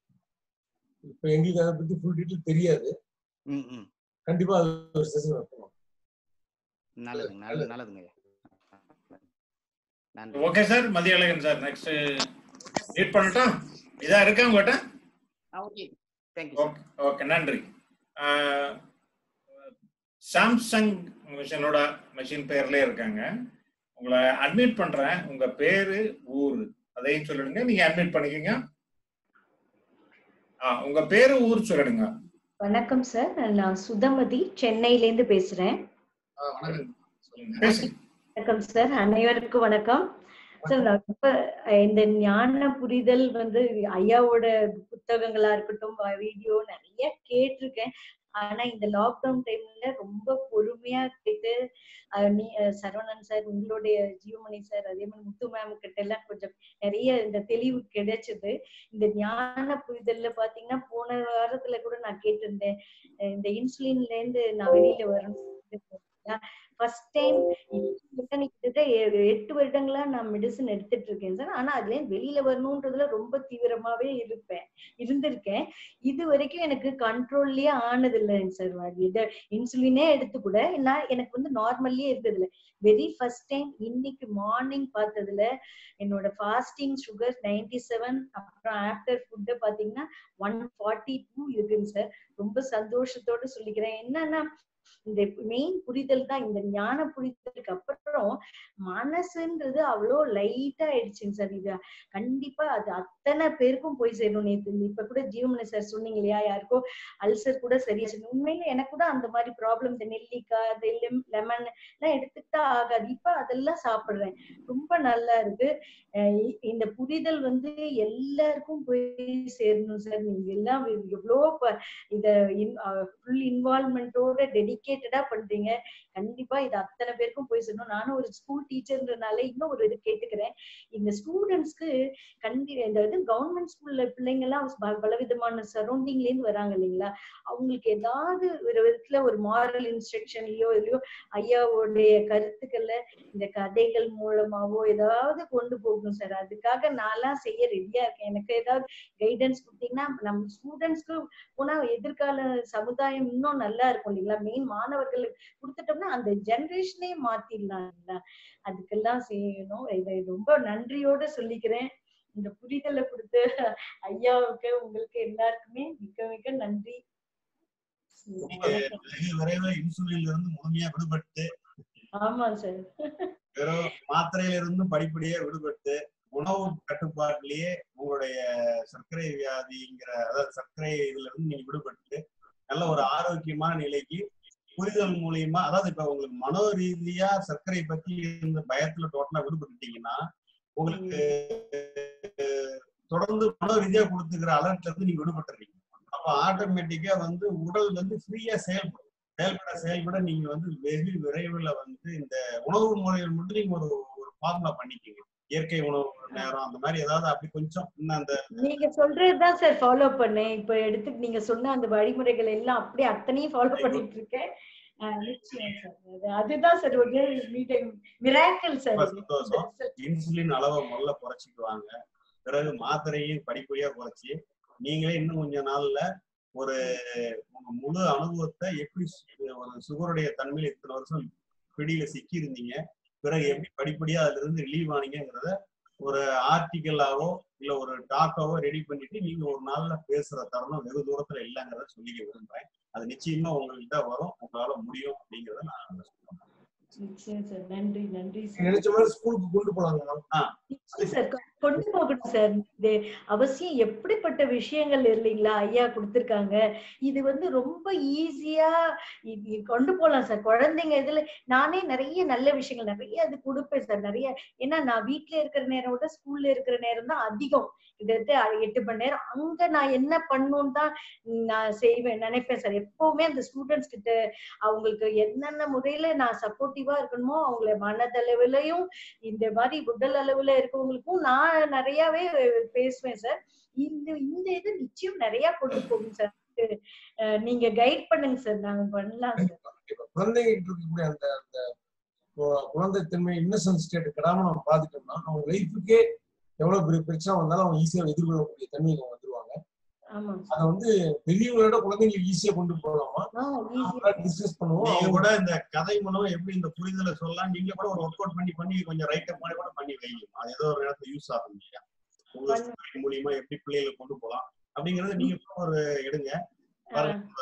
இப்ப எங்களுக்கு அதை பத்தி ஃபுல் டீட்டெயில் தெரியாது ம் ம் கண்டிப்பா அது ஒரு செஷன் வைப்போம் நல்லதுங்க நல்லது நல்லதுங்க நன்றி ஓகே சார் மதிய அழகன் சார் நெக்ஸ்ட் மீட் பண்ணட்டும் இதா இருக்கா உங்ககிட்ட ஓகே தேங்க்யூ ஓகே ஓகே நன்றி ஆஹ், சாம்சங் மிஷினோட மிஷின் பேர்லயே இருக்காங்க உங்களை அட்மிட் பண்றேன் உங்க பேரு ஊரு அதையும் சொல்லிடுங்க நீங்க அட்மிட் பண்ணிக்கோங்க ஆ, உங்க பேரு ஊர் சொல்லிடுங்க வணக்கம் சார் நான் சுதமதி சென்னையிலேருந்து பேசுறேன் ஆ, வணக்கம் சொல்லுங்க பேசுங்க வணக்கம் சார் அனைவருக்கும் வணக்கம் சார் நான் ரொம்ப அஹ், இந்த ஞான புரிதல் வந்து ஐயாவோட புத்தகங்களா இருக்கட்டும் வீடியோ நிறைய கேட்டிருக்கேன் ஆனா இந்த லாக்டவுன் டைம்ல ரொம்ப பொறுமையா கேட்டு அஹ், நீ அஹ், சரவணன் சார் உங்களுடைய ஜீவமணி சார் அதே மாதிரி முத்து மேம் கிட்ட எல்லாம் கொஞ்சம் நிறைய இந்த தெளிவு கிடைச்சது இந்த ஞான புரிதல்ல பாத்தீங்கன்னா போன வாரத்துல கூட நான் கேட்டிருந்தேன் அஹ் இந்த இன்சுலின்ல இருந்து நான் வெளியில வரணும் ஃபர்ஸ்ட் டைம் கிட்டத்தட்ட ஏ- எட்டு வருடங்களா நான் மெடிசன் எடுத்துட்டு இருக்கேன் சார் ஆனா அதுல இருந்து வெளியில வரணும்ன்றதுல ரொம்ப தீவிரமாவே இருப்பேன் இருந்திருக்கேன் இது வரைக்கும் எனக்கு கண்ட்ரோல்லயே ஆனது இல்லைங்க சார் இத இன்சுலினே எடுத்து கூட நான் எனக்கு வந்து நார்மல்லயே இருந்தது இல்ல வெரி ஃபர்ஸ்ட் டைம் இன்னைக்கு மார்னிங் பார்த்ததுல என்னோட ஃபாஸ்டிங் சுகர் நைன்டி செவன் அப்புறம் ஆஃப்டர் ஃபுட்டு பாத்தீங்கன்னா ஒன் ஃபார்ட்டி டூ இருக்குங்க சார் ரொம்ப சந்தோஷத்தோட சொல்லிக்கிறேன் என்னன்னா இந்த மெயின் புரிதல் தான் இந்த ஞான புரிதலுக்கு அப்புறம் மனசுன்றது அவ்வளோ லைட்டா ஆயிடுச்சுங்க சார் இது கண்டிப்பா அது அத்தனை பேருக்கும் போய் சேரும் நேத்து இப்ப கூட ஜீவமணி சார் சொன்னீங்க இல்லையா யாருக்கோ அல்சர் கூட சரியா சொன்னீங்க. உண்மையில எனக்கு கூட அந்த மாதிரி ப்ராப்ளம் இந்த நெல்லிக்காய் இந்த லெமன் எல்லாம் எடுத்துக்கிட்டா ஆகாது இப்ப அதெல்லாம் சாப்பிடுறேன் ரொம்ப நல்லா இருக்கு அஹ் இ- இந்த புரிதல் வந்து எல்லாருக்கும் போய் சேரணும் சார் நீங்க எல்லாம் எவ்வளோ ப- இத ஃபுல் இன்வால்மெண்டோட டெடிகேட்டடா பண்றீங்க கண்டிப்பா இது அத்தனை பேருக்கும் போய் சேரணும் நானும் ஒரு ஸ்கூல் டீச்சர்ன்றனால இன்னும் ஒரு இது கேட்டுக்கிறேன் இந்த ஸ்டூடெண்ட்ஸ்க்கு கண்டி இந்த இது கவர்மெண்ட் ஸ்கூல்ல பிள்ளைங்க எல்லாம் ப- பலவிதமான சரௌண்டிங்ல இருந்து வராங்க இல்லைங்களா அவங்களுக்கு ஏதாவது ஒரு விதத்துல ஒரு மாரல் இன்ஸ்ட்ரக்ஷன்லயோ இல்லையோ ஐயாவுடைய கருத்துக்கள்ல இந்த கதைகள் மூலமாவோ ஏதாவது கொண்டு போகணும் சார் அதுக்காக நான்லாம் செய்ய ரெடியா இருக்கேன் எனக்கு ஏதாவது கைடன்ஸ் கொடுத்தீங்கன்னா நம்ம ஸ்டூடெண்ட்ஸ்க்கு போனா எதிர்கால சமுதாயம் இன்னும் நல்லா இருக்கும் இல்லைங்களா மெயின் மாணவர்களுக்கு கொடுத்துட்டோம்னா அந்த ஜெனரேஷனே மாத்திடலாம் இல்லைங்களா அதுக்கெல்லாம் செய்யணும் இதை ரொம்ப நன்றியோட சொல்லிக்கிறேன் இந்த புரிதலை கொடுத்த ஐயாவுக்கு உங்களுக்கு எல்லாருக்குமே மிக்க மிக்க நன்றி வணக்கம். வெகு விரைவில் இன்சுலின்ல இருந்து முழுமையா விடுபட்டு ஆமா சார் வெறும் மாத்திரையில இருந்து படிப்படியா விடுபட்டு உணவு கட்டுப்பாட்டிலேயே உங்களுடைய சர்க்கரை வியாதிங்கிற அதாவது சர்க்கரை இதுல இருந்து நீங்க விடுபட்டு நல்ல ஒரு ஆரோக்கியமான நிலைக்கு புரிதல் மூலியமா அதாவது இப்ப உங்களுக்கு மனோ ரீதியா சர்க்கரை பத்தி இந்த பயத்துல டோட்டலா விடுபட்டுட்டீங்கன்னா உங்களுக்கு தொடர்ந்து மனோ ரீதியா கொடுத்துக்கிற அலர்ட்ல இருந்து நீங்க விடுபட்டுறீங்க அப்ப ஆட்டோமேட்டிக்கா வந்து உடல் வந்து ஃப்ரீயா செயல்படும் செயல்பட செயல்பட நீங்க வந்து வெகு விரைவில் வந்து இந்த உணவு முறைகள் மட்டும் நீங்க ஒரு ஒரு ஃபார்முலா பண்ணிக்கீங்க இயற்கை உணவு ஒரு நேரம் அந்த மாதிரி ஏதாவது அப்படி கொஞ்சம் இன்னும் அந்த நீங்க சொல்றதுதான் சார் ஃபாலோ பண்ணேன் இப்ப எடுத்து நீங்க சொன்ன அந்த வழிமுறைகள் எல்லாம் அப்படியே அத்தனையும் ஃபாலோ பண்ணிட்டு இருக்கேன் அஹ் நிச்சயம் சார் அது- அதுதான் சார் ஒரு மிராக்கல் சார் ரொம்ப சந்தோஷம் இன்சுலின் அளவை முதல்ல குறைச்சிக்குவாங்க பிறகு மாத்திரையும் படிப்படியா குறைச்சி நீங்களே இன்னும் கொஞ்ச நாள்ல ஒரு உங்க முழு அனுபவத்தை எப்படி சு- ஒரு சுகருடைய தன்மையில இத்தனை வருஷம் பிடியில சிக்கி இருந்தீங்க பிறகு எப்படி படிப்படியா அதுல இருந்து ரிலீவ் ஆனீங்கிறத ஒரு ஆர்டிக்கலாவோ இல்ல ஒரு டாக்காவோ ரெடி பண்ணிட்டு நீங்க ஒரு நாள்ல பேசுற தருணம் வெகு தூரத்துல இல்லைங்கிறத சொல்லிக்க விரும்புறேன் அது நிச்சயமா உங்கள்கிட்ட வரும் உங்களால முடியும் அப்படிங்கறத நான் சொல்றேன் நிச்சயம் சார் நன்றி நன்றி நீங்க சார் நினைச்ச மாதிரி ஸ்கூலுக்கு கொண்டு போலாங்க நிச்சயம் சார் கொ- கொண்டு போகணும் சார் இது அவசியம் எப்படிப்பட்ட விஷயங்கள் இல்லைங்களா ஐயா கொடுத்திருக்காங்க இது வந்து ரொம்ப ஈஸியா கொண்டு போலாம் சார் குழந்தைங்க இதுல நானே நிறைய நல்ல விஷயங்கள் நிறைய அது கொடுப்பேன் சார் நிறைய ஏன்னா நான் வீட்ல இருக்கிற நேரம் விட ஸ்கூல்ல இருக்கிற நேரம் தான் அதிகம் கிட்டத்தட்ட எட்டு மணி நேரம் அங்க நான் என்ன பண்ணணும்னு தான் நான் செய்வேன் நினைப்பேன் சார் எப்பவுமே அந்த ஸ்டூடெண்ட்ஸ் கிட்ட அவங்களுக்கு என்னென்ன முறையில நான் சப்போர்ட்டிவா இருக்கணுமோ அவங்கள மனதளவுலயும் இந்த மாதிரி உடல் அளவுல இருக்கவங்களுக்கும் நான் நிறையவே பேசுவேன் சார் இந்த இந்த இது நிச்சயம் நிறைய கொண்டு போகும் சார் அஹ் நீங்க கைட் பண்ணுங்க சார் நாங்க பண்ணலாம் சார் இப்ப குழந்தைகிட்ட இருக்கக்கூடிய அந்த அந்த கு- குழந்தைத்தன்மை இன்னசென்ட் ஸ்டேட் கிடாம நம்ம பாத்துட்டோம்னா அவங்க லைஃபுக்கே எவ்வளவு பெரிய பிரச்சனை வந்தாலும் அவங்க ஈஸியா எதிர்கொள்ளக்கூடிய தன்மைக்கு அவங்க வந்துருவாங்க ஆமா அதை வந்து பெரியவங்களோட குழந்தைங்களுக்கு ஈஸியா கொண்டு போகலாமா ஈஸியா டிஸ்கஸ் பண்ணுவோம் நீங்க அவங்க கூட இந்த கதை மூலம் எப்படி இந்த புரிதலை சொல்லலாம் நீங்க கூட ஒரு ஒர்க் அவுட் பண்ணி பண்ணி கொஞ்சம் ரைட் அப் மாதிரி கூட பண்ணி வைங்க அது ஏதோ ஒரு நேரத்துல யூஸ் ஆகும் இல்லையா உங்க பண்ணு. story மூலியமா எப்படி பிள்ளைகளை கொண்டு போலாம் அப்படிங்கறத நீங்க கூட ஒரு எடுங்க பாருங்க இப்ப,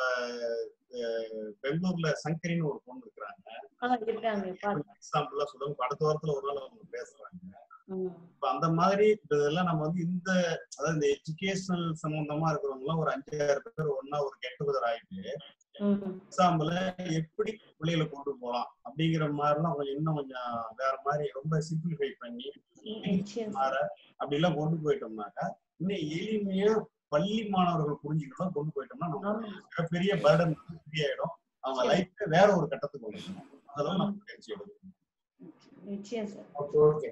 அஹ், பெங்களூர்ல சங்கரின்னு ஒரு பொண்ணு இருக்கிறாங்க ஆஹ் இருக்காங்க பாத்து எக்ஸாம்பிளா சொல்லுங்க இப்ப அடுத்த வாரத்துல ஒரு நாள் அவங்க பேசுறாங்க ம். இப்ப அந்த மாதிரி இப்ப இதெல்லாம் நம்ம வந்து இந்த அதாவது இந்த எஜுகேஷனல் சம்பந்தமா இருக்கிறவங்க எல்லாம் ஒரு அஞ்சாறு பேர் ஒன்னா ஒரு கெட் டுகெதர் ஆயிட்டு ம். எக்ஸாம்பிள் எப்படி பிள்ளைகளை கொண்டு போலாம் அப்படிங்கிற மாதிரிலாம் கொஞ்சம் இன்னும் கொஞ்சம் வேற மாதிரி ரொம்ப சிம்பிளிஃபை பண்ணி நிச்சயம் மாற அப்படி எல்லாம் கொண்டு போயிட்டோம்னாக்கா இன்னும் எளிமையா பள்ளி மாணவர்கள் புரிஞ்சுக்கிட்டோம் கொண்டு போயிட்டோம்னா நம்ம ஆமா மிகப்பெரிய பர்டன் ஃப்ரீ ஆயிடும் அவங்க லைஃப் வேற ஒரு கட்டத்துக்கு கொண்டு போகணும் அதெல்லாம் நம்ம முயற்சி எடுக்கணும் நிச்சயம் சார் ஓகே ஓகே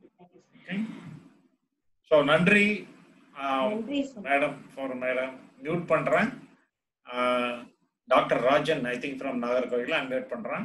ஸோ நன்றி ஆஹ், நன்றி sir madam for madam mute பண்றேன் doctor Rajan I think from Nagercoil unmute பண்றேன்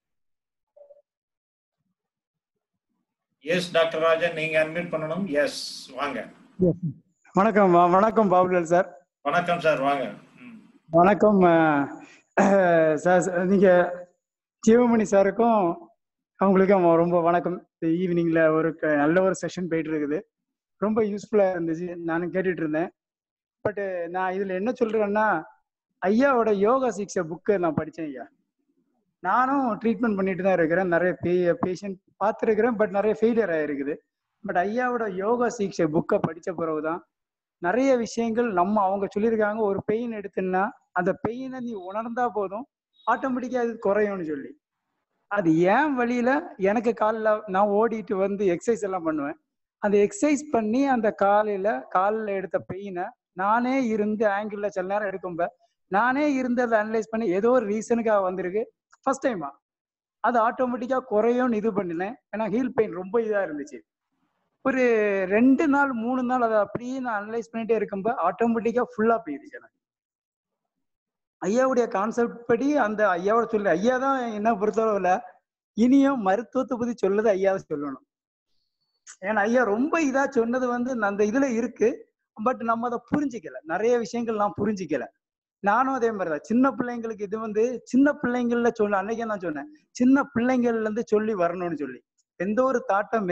எஸ் டாக்டர் ராஜன் நீங்க அன்மியூட் பண்ணணும் எஸ் வாங்க வணக்கம் வ- வணக்கம் பாபுலால் சார் வணக்கம் சார் வாங்க ம். வணக்கம் அஹ், சார் சார், நீங்க சிவமணி சாருக்கும் அவங்களுக்கும் ரொம்ப வணக்கம் ஈவினிங்ல ஒரு க- நல்ல ஒரு செஷன் போயிட்டு இருக்குது ரொம்ப யூஸ்ஃபுல்லா இருந்துச்சு நானும் கேட்டுட்டு இருந்தேன் பட் நான் இதுல என்ன சொல்றேன்னா ஐயாவோட யோகா சிக்ஸ புக்கு நான் படிச்சேன் ஐயா நானும் ட்ரீட்மெண்ட் பண்ணிட்டு தான் இருக்கிறேன் நிறைய பே பேஷண்ட் பார்த்துருக்கிறேன் பட் நிறைய ஃபெயிலியர் ஆயிருக்குது பட் ஐயாவோட யோகா சிகிச்சை புக்கை படிச்ச பிறகுதான் நிறைய விஷயங்கள் நம்ம அவங்க சொல்லியிருக்காங்க ஒரு பெயின் எடுத்துன்னா அந்த பெயினை நீ உணர்ந்தா போதும் ஆட்டோமேட்டிக்கா அது குறையும்னு சொல்லி அது ஏன் வழியில எனக்கு காலில் நான் ஓடிட்டு வந்து எக்ஸசைஸ் எல்லாம் பண்ணுவேன் அந்த எக்ஸசைஸ் பண்ணி அந்த காலையில காலில் எடுத்த பெயினை நானே இருந்து ஆங்கிள் சில நேரம் எடுக்கும்ப நானே இருந்து அதை அனலைஸ் பண்ணி ஏதோ ஒரு ரீசனுக்காக வந்திருக்கு ஃபர்ஸ்ட் டைமா அது ஆட்டோமேட்டிக்கா குறையும்னு இது பண்ணினேன் ஏன்னா ஹீல் பெயின் ரொம்ப இதா இருந்துச்சு ஒரு ரெண்டு நாள் மூணு நாள் அதை அப்படியே நான் அனலைஸ் பண்ணிட்டே இருக்கும்போது ஆட்டோமேட்டிக்கா ஃபுல்லா போயிடுச்சு எனக்கு ஐயாவுடைய கான்செப்ட் படி அந்த ஐயாவோட சொல்லு ஐயா தான் என்ன பொறுத்தளவுல இனியும் மருத்துவத்தை பத்தி சொல்லுது ஐயா தான் சொல்லணும் ஏன்னா ஐயா ரொம்ப இதா சொன்னது வந்து அந்த இதுல இருக்கு பட் நம்ம அதை புரிஞ்சிக்கல நிறைய விஷயங்கள் நான் புரிஞ்சிக்கல நானும் அதே மாதிரிதான் சின்ன பிள்ளைங்களுக்கு இது வந்து சின்ன பிள்ளைங்கள்ல சொல்ல அன்னைக்கே நான் சொன்னேன் சின்ன பிள்ளைங்கள்ல இருந்து சொல்லி வரணும்னு சொல்லி எந்த ஒரு தாட்டமே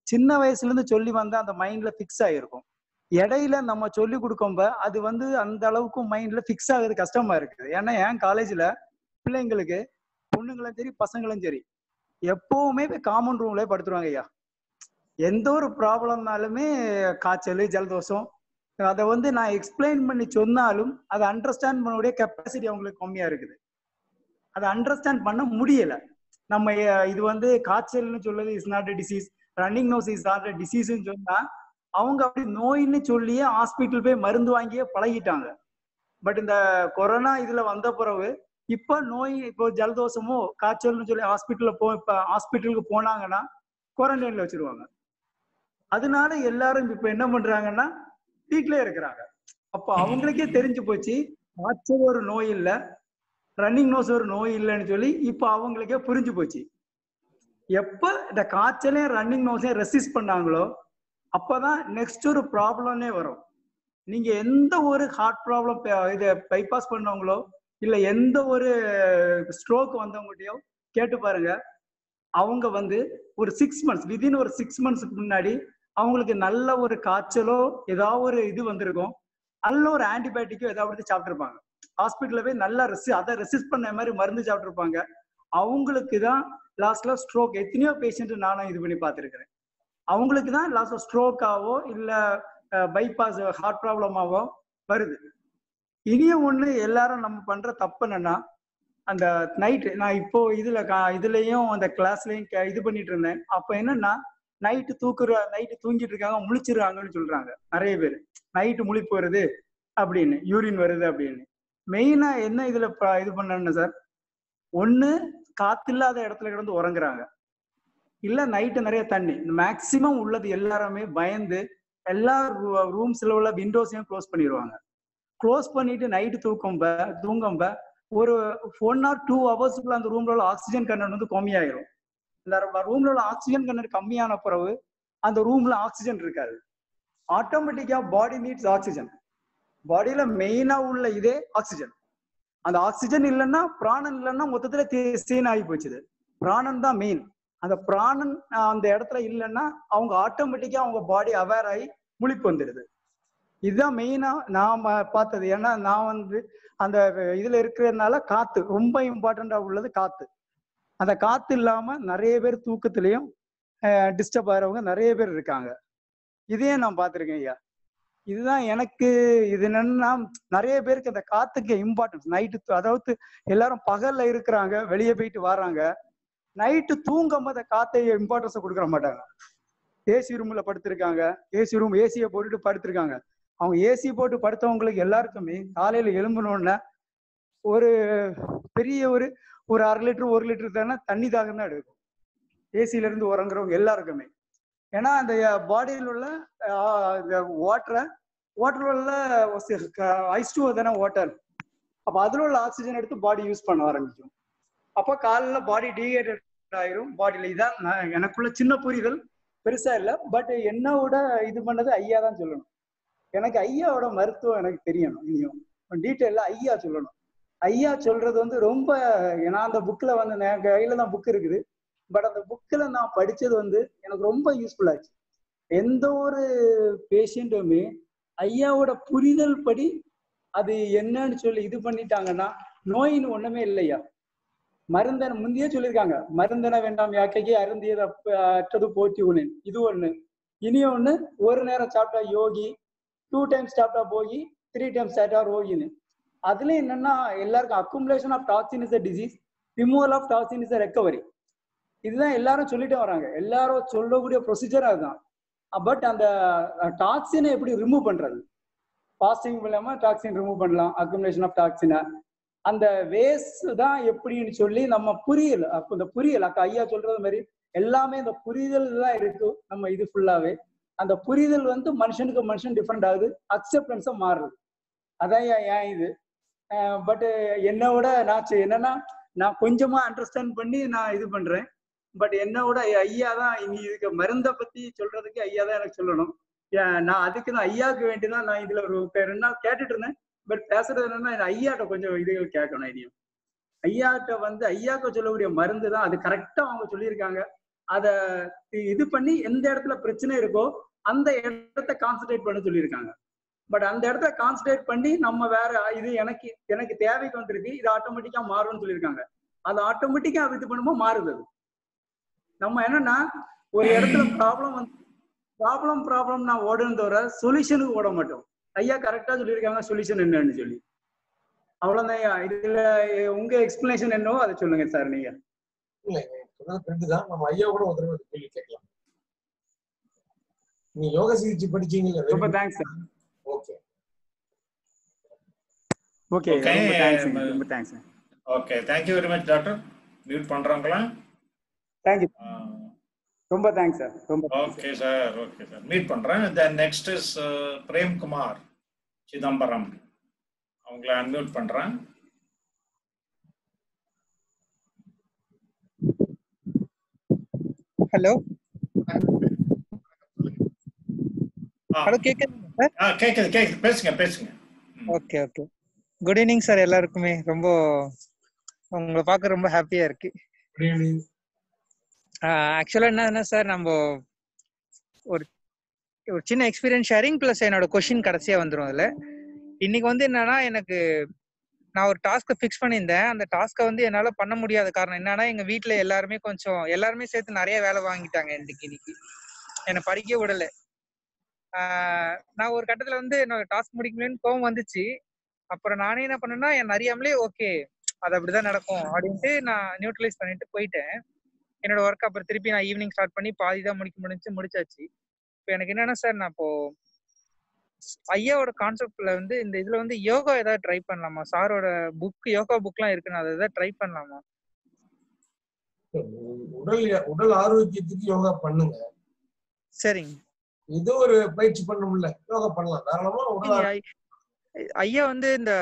சின்ன வயசுல இருந்து சொல்லி வந்தா அந்த மைண்ட்ல ஃபிக்ஸ் ஆயிருக்கும் இடையில நம்ம சொல்லி கொடுக்கும்ப அது வந்து அந்த அளவுக்கு மைண்ட்ல ஃபிக்ஸ் ஆகுறது கஷ்டமா இருக்குது ஏன்னா என் காலேஜ்ல பிள்ளைங்களுக்கு பொண்ணுங்களும் சரி பசங்களும் சரி எப்பவுமே போய் காமன் ரூம்ல படுத்துருவாங்க ஐயா எந்த ஒரு ப்ராப்ளம்னாலுமே காய்ச்சல் ஜலதோஷம் அதை வந்து நான் எக்ஸ்பிளைன் பண்ணி சொன்னாலும் அதை அண்டர்ஸ்டாண்ட் பண்ணக்கூடிய கெப்பாசிட்டி அவங்களுக்கு கம்மியா இருக்குது அதை அண்டர்ஸ்டாண்ட் பண்ண முடியல நம்ம அஹ், இது வந்து காய்ச்சல்னு சொல்றது is not a disease running nose is not a டிசீஸ்ன்னு சொன்னா அவங்க அப்படி நோயின்னு சொல்லியே ஹாஸ்பிட்டல் போய் மருந்து வாங்கியே பழகிட்டாங்க பட் இந்த கொரோனா இதுல வந்த பிறகு இப்ப நோய் இப்போ ஜலதோஷமோ காய்ச்சல்னு சொல்லி ஹாஸ்பிட்டல்ல போ இப்ப ஹாஸ்பிட்டலுக்கு போனாங்கன்னா குவாரண்டைன்ல வச்சிருவாங்க அதனால எல்லாரும் இப்ப என்ன பண்றாங்கன்னா வீட்லயே இருக்கிறாங்க அப்போ அவங்களுக்கே தெரிஞ்சு போச்சு காய்ச்சல் ஒரு நோய் இல்ல ரன்னிங் நோஸ் ஒரு நோய் இல்லைன்னு சொல்லி இப்ப அவங்களுக்கே புரிஞ்சு போச்சு எப்ப இந்த காய்ச்சலையும் ரன்னிங் நோஸையும் ரெசிஸ்ட் பண்ணாங்களோ அப்பதான் நெக்ஸ்ட் ஒரு ப்ராப்ளம்னே வரும் நீங்க எந்த ஒரு ஹார்ட் ப்ராப்ளம் இதை பைபாஸ் பண்ணவங்களோ இல்ல எந்த ஒரு ஸ்ட்ரோக் வந்தவங்ககிட்டயோ கேட்டு பாருங்க அவங்க வந்து ஒரு சிக்ஸ் மந்த்ஸ் விதின் ஒரு சிக்ஸ் மந்த்ஸ்க்கு முன்னாடி அவங்களுக்கு நல்ல ஒரு காய்ச்சலோ ஏதாவது ஒரு இது வந்திருக்கும் நல்ல ஒரு ஆன்டிபயோட்டிக்கோ ஏதாவது சாப்பிட்டுருப்பாங்க ஹாஸ்பிட்டல்ல போய் நல்லா ரெசி அதை ரெசிஸ்ட் பண்ண மாதிரி மருந்து சாப்பிட்டுருப்பாங்க அவங்களுக்கு தான் லாஸ்ட்ல ஸ்ட்ரோக் எத்தனையோ பேஷண்ட் நானும் இது பண்ணி பார்த்துருக்கிறேன் அவங்களுக்கு தான் லாஸ்ட்ல ஸ்ட்ரோக்காவோ இல்ல பைபாஸ் ஹார்ட் ப்ராப்ளமாவோ வருது இனியும் ஒண்ணு எல்லாரும் நம்ம பண்ற தப்பு என்னன்னா அந்த நைட்டு நான் இப்போ இதுல கா- இதுலயும் அந்த கிளாஸ்லயும் கே- இது பண்ணிட்டு இருந்தேன் அப்ப என்னன்னா நைட்டு தூக்குற நைட்டு தூங்கிட்டு இருக்காங்க முழிச்சிடுறாங்கன்னு சொல்றாங்க நிறைய பேர் நைட்டு முழிப்பு வருது அப்படின்னு யூரின் வருது அப்படின்னு மெயினா என்ன இதுல ப- இது பண்ணணும் சார் ஒண்ணு காத்தில்லாத இடத்துல கிடந்து உறங்குறாங்க இல்ல நைட்டு நிறைய தண்ணி மேக்சிமம் உள்ளது எல்லாருமே பயந்து எல்லா ரூம்ஸ்ல உள்ள விண்டோஸையும் க்ளோஸ் பண்ணிடுவாங்க க்ளோஸ் பண்ணிட்டு நைட்டு தூக்கும்ப தூங்கும்ப ஒரு ஒன் ஆர் டூ ஹவர்ஸ்க்குள்ள அந்த ரூம்ல உள்ள ஆக்சிஜன் கண்டென்ட் வந்து கம்மியாயிரும் இந்த ரூம்ல உள்ள ஆக்சிஜன் கண்டென்ட் கம்மியான பிறகு அந்த ரூம்ல ஆக்சிஜன் இருக்காது ஆட்டோமேட்டிக்கா பாடி நீட்ஸ் ஆக்சிஜன் பாடியில மெயினா உள்ள இதே ஆக்சிஜன் அந்த ஆக்சிஜன் இல்லைன்னா பிராணன் இல்லைன்னா மொத்தத்துல சீன் ஆகி போச்சுது பிராணன் தான் மெயின் அந்த பிராணன் அஹ், அந்த இடத்துல இல்லைன்னா அவங்க ஆட்டோமேட்டிக்கா அவங்க பாடி அவேர் ஆகி முழிப்பு வந்துடுது இதுதான் மெயினா நாம பார்த்தது ஏன்னா நான் வந்து அந்த இதுல இருக்கிறதுனால காத்து ரொம்ப இம்பார்ட்டண்டா உள்ளது காத்து அந்த காத்து இல்லாம நிறைய பேர் தூக்கத்திலையும் டிஸ்டர்ப் ஆகிறவங்க நிறைய பேர் இருக்காங்க இதையே நான் பார்த்திருக்கேன் ஐயா இதுதான் எனக்கு இது என்னன்னா நிறைய பேருக்கு அந்த காத்துக்கு இம்பார்ட்டன்ஸ் நைட்டு அதாவது எல்லாரும் பகல்ல இருக்கிறாங்க வெளியே போயிட்டு வராங்க நைட்டு தூங்கும் போது காத்தை இம்பார்ட்டன்ஸ் கொடுக்க மாட்டாங்க ஏசி ரூம்ல படுத்திருக்காங்க ஏசி ரூம் ஏசியை போட்டுட்டு படுத்திருக்காங்க அவங்க ஏசி போட்டு படுத்தவங்களுக்கு எல்லாருக்குமே காலையில எழும்பணும்னா ஒரு பெரிய ஒரு ஒரு அரை லிட்டர் ஒரு லிட்டர் தானே தண்ணி தாகம் தான் எடுக்கும் ஏசில இருந்து உறங்குறவங்க எல்லாருக்குமே ஏன்னா அந்த பாடியில் உள்ள வாட்டரை வாட்டர் உள்ள ஐஸ் டூ தானே வாட்டர் அப்ப அதுல உள்ள ஆக்சிஜன் எடுத்து பாடி யூஸ் பண்ண ஆரம்பிக்கும் அப்ப காலைல பாடி டீஹைட்ரேட் ஆயிரும் பாடியில இதான் நான் எனக்குள்ள சின்ன புரிதல் பெருசா இல்ல பட் என்னோட இது பண்ணது ஐயா தான் சொல்லணும் எனக்கு ஐயாவோட மருத்துவம் எனக்கு தெரியணும் இனியும் டீட்டெயில ஐயா சொல்லணும் ஐயா சொல்றது வந்து ரொம்ப நான் அந்த புக்ல வந்து என் கையில தான் புக் இருக்குது பட் அந்த புக்ல நான் படிச்சது வந்து எனக்கு ரொம்ப யூஸ்ஃபுல் ஆச்சு எந்த ஒரு பேஷண்ட்டுமே ஐயாவோட புரிதல் படி அது என்னன்னு சொல்லி இது பண்ணிட்டாங்கன்னா நோயின்னு ஒண்ணுமே இல்லையா மருந்தன முந்தையே சொல்லியிருக்காங்க மருந்தன வேண்டாம் யாக்கைக்கு அருந்தியது அப்ப அற்றது போற்றி உணேன் இது ஒண்ணு இனி ஒண்ணு ஒரு நேரம் சாப்பிட்டா யோகி டூ டைம்ஸ் சாப்பிட்டா போகி த்ரீ டைம்ஸ் சாப்பிட்டா ரோகின்னு அதுல என்னன்னா எல்லாருக்கும் accumulation of toxin is a disease removal of toxin is a recovery இதுதான் எல்லாரும் சொல்லிட்டே வராங்க எல்லாரும் சொல்லக்கூடிய ப்ரொசீஜர் அதுதான் பட் அந்த டாக்ஸினை எப்படி ரிமூவ் பண்றது ஃபாஸ்டிங் இல்லாம டாக்ஸின் ரிமூவ் பண்ணலாம் அக்குமுலேஷன் ஆஃப் டாக்ஸினை அந்த வேஸ் தான் எப்படின்னு சொல்லி நம்ம புரியல அப்போ இந்த புரியல அக்கா ஐயா சொல்றது மாதிரி எல்லாமே இந்த புரிதல் தான் இருக்கு நம்ம இது ஃபுல்லாவே அந்த புரிதல் வந்து மனுஷனுக்கு மனுஷன் டிஃப்ரெண்ட் ஆகுது அக்செப்டன்ஸா மாறுது அதான் ஏன் ஏன் இது பட் என்னோட நான் செ- என்னன்னா நான் கொஞ்சமா அண்டர்ஸ்டாண்ட் பண்ணி நான் இது பண்றேன் பட் என்னோட ஐயா தான் இனி இதுக்கு மருந்தை பத்தி சொல்றதுக்கு ஐயா தான் எனக்கு சொல்லணும் ஏன் நான் அதுக்கு தான் ஐயாவுக்கு வேண்டிதான் நான் இதுல ஒரு இப்ப ரெண்டு நாள் கேட்டுட்டு இருந்தேன் பட் பேசுறது என்னன்னா எனக்கு ஐயாட்ட கொஞ்சம் இதுகள் கேட்கணும் இனியும் ஐயாட்ட வந்து ஐயாக்கு சொல்லக்கூடிய மருந்து தான் அது கரெக்டா அவங்க சொல்லியிருக்காங்க அத இது பண்ணி எந்த இடத்துல பிரச்சனை இருக்கோ அந்த இடத்த கான்சென்ட்ரேட் பண்ண சொல்லியிருக்காங்க பட் அந்த இடத்த கான்சென்ட்ரேட் பண்ணி நம்ம வேற இது எனக்கு எனக்கு தேவைக்கு வந்திருக்கு இது ஆட்டோமேட்டிக்கா மாறும்னு சொல்லியிருக்காங்க அது ஆட்டோமேட்டிக்கா இது பண்ணும்போது மாறுது அது நம்ம என்னன்னா ஒரு இடத்துல ப்ராப்ளம் வந்து ப்ராப்ளம் ப்ராப்ளம் நான் ஓடுன்னு தவிர சொல்யூஷனுக்கு ஓட மாட்டோம் ஐயா கரெக்டா சொல்லியிருக்காங்க சொல்யூஷன் என்னன்னு சொல்லி அவ்வளவுதான் ஐயா இதுல உங்க எக்ஸ்பிளனேஷன் என்னவோ அதை சொல்லுங்க சார் நீங்க இல்ல சொன்னது கரெக்ட் தான் நம்ம ஐயா கூட ஒரு தடவை கேள்வி கேட்கலாம் நீ யோக சிகிச்சை படிச்சீங்கல்ல ரொம்ப thanks sir okay okay Okay, ரொம்ப தேங்க்ஸ் um, ரொம்ப thanks okay thank you very much doctor mute பண்றவங்களா தேங்க்யூ ரொம்ப தேங்க்ஸ் சார் ரொம்ப okay sir okay sir meet பண்றேன் then next is Prem Kumar Chidambaram அவங்கள அன்மியூட் பண்றேன் ஹலோ ஆ. ஹலோ கேக்குதுங்க சார் ஆ கேக்குது கேக்குது பேசுங்க பேசுங்க okay okay good evening sir எல்லாருக்குமே ரொம்ப உங்களை பார்க்க ரொம்ப ஹாப்பியா இருக்கு குட் ஈவினிங் ஆக்சுவலா என்னன்னா சார் நம்ம ஒரு ஒரு சின்ன எக்ஸ்பீரியன்ஸ் ஷேரிங் ப்ளஸ் என்னோட கொஷின் கடைசியா வந்துரும் அதுல இன்னைக்கு வந்து என்னன்னா எனக்கு நான் ஒரு டாஸ்க்கை ஃபிக்ஸ் பண்ணியிருந்தேன் அந்த டாஸ்க்கை வந்து என்னால பண்ண முடியாத காரணம் என்னன்னா எங்க வீட்ல எல்லாருமே கொஞ்சம் எல்லாருமே சேர்த்து நிறைய வேலை வாங்கிட்டாங்க இன்னைக்கு இன்னைக்கு என்னை படிக்க விடல ஆஹ் நான் ஒரு கட்டத்துல வந்து என்னோட டாஸ்க் முடிக்கணும்னு கோவம் வந்துச்சு அப்புறம் நானே என்ன பண்ணேன்னா என் அறியாமலே ஓகே அது அப்படிதான் நடக்கும் அப்படின்ட்டு நான் நியூட்ரலைஸ் பண்ணிட்டு போயிட்டேன் என்னோட ஒர்க் அப்புறம் திருப்பி நான் ஈவினிங் ஸ்டார்ட் பண்ணி பாதி தான் முடிக்க முடிஞ்சு முடிச்சாச்சு இப்போ எனக்கு என்னன்னா சார் நான் இப்போ ஐயாவோட கான்செப்ட்ல வந்து இந்த இதுல வந்து யோகா ஏதாவது ட்ரை பண்ணலாமா சாரோட புக் யோகா புக்லாம் இருக்கு நான் அதை ஏதாவது ட்ரை பண்ணலாமா உடல் உடல் ஆரோக்கியத்துக்கு யோகா பண்ணுங்க சரிங்க இது ஒரு பயிற்சி பண்ணணும்ல யோகா பண்ணலாம் தாராளமா உடல் நீங்க ஆரோக்கியம் ஐ- ஐயா வந்து இந்த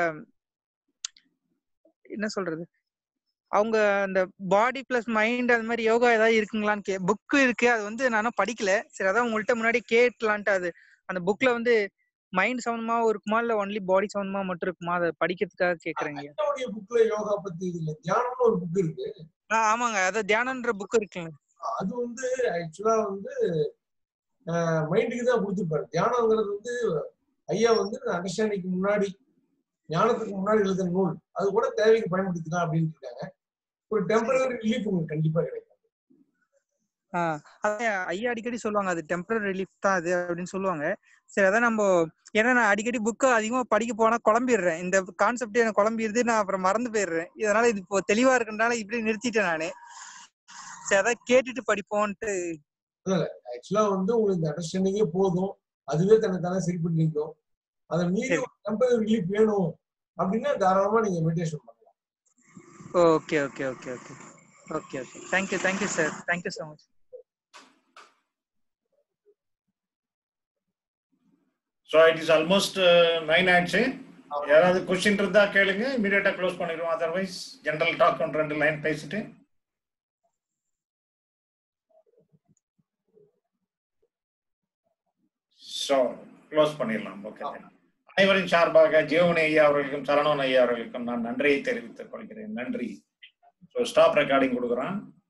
என்ன சொல்றது அவங்க அந்த பாடி பிளஸ் மைண்ட் அந்த மாதிரி யோகா ஏதாவது இருக்குங்களான்னு கே புக்கு இருக்கு அது வந்து நானும் படிக்கல சரி அதான் உங்கள்ட்ட முன்னாடி கேட்கலான்ட்டு அது அந்த புக்ல வந்து மைண்ட் சம்பந்தமாவும் இருக்குமா இல்ல ஒன்லி பாடி சம்பந்தமா மட்டும் இருக்குமா அதை படிக்கிறதுக்காக கேக்குறேங்க ஐயாவுடைய புக்ல யோகா பத்தி இது இல்ல தியானம்னு ஒரு புக் இருக்கு ஆ ஆமாங்க அதான் தியானன்ற புக் இருக்குங்க அது வந்து ஆக்சுவலா வந்து மைண்டுக்கு தான் கொடுத்துருப்பாரு தியானங்கிறது வந்து ஐயா வந்து அண்டர்ஸ்டாண்டிங்க்கு முன்னாடி ஞானத்துக்கு முன்னாடி எழுதின நூல் அது கூட தேவைக்கு பயன்படுத்திக்கலாம் அப்படின்னு இருக்காங்க ஒரு டெம்பரரி ரிலீஃப் உங்களுக்கு கண்டிப்பா கிடைக்கும் ஆஹ் அதான் ஐயா அடிக்கடி சொல்லுவாங்க அது டெம்பரரி ரிலீஃப் தான் அது அப்படின்னு சொல்லுவாங்க சரி அதான் நம்ம ஏன்னா நான் அடிக்கடி புக்கு அதிகமா படிக்க போனா குழம்பிடுறேன் இந்த கான்செப்ட் எனக்கு குழம்பிடுது நான் அப்புறம் மறந்து போயிடுறேன் இதனால இது இப்போ தெளிவா இருக்குன்றனால இப்படி நிறுத்திட்டேன் நானு சரி அதான் கேட்டுட்டு படிப்போம்ட்டு இல்ல இல்ல ஆக்சுவலா வந்து உங்களுக்கு இந்த அண்டர்ஸ்டாண்டிங்கே போதும் அதுவே தன்னை தானே சரி பண்ணிக்கும் அதை மீறி சரி. ஒரு டெம்பரரி ரிலீஃப் வேணும் அப்படின்னா தாராளமா நீங்க மெடிடேஷன் பண்ணலாம் okay okay okay okay okay okay thank you thank you sir thank you so much so it is almost nine ஆயிடுச்சு யாராவது கொஸ்டின் இருந்தா கேளுங்க இமீடியட்டா க்ளோஸ் பண்ணிடுவோம் அதர்வைஸ் ஜென்ரல் டாக் ஒன்று ரெண்டு லைன் பேசிட்டு ஸோ க்ளோஸ் பண்ணிடலாம் ஓகே அனைவரின் சார்பாக ஜீவன் ஐயா அவர்களுக்கும் சரணவன் ஐயா அவர்களுக்கும் நான் நன்றியை தெரிவித்துக் கொள்கிறேன் நன்றி ஸோ ஸ்டாப் ரெக்கார்டிங் கொடுக்குறேன்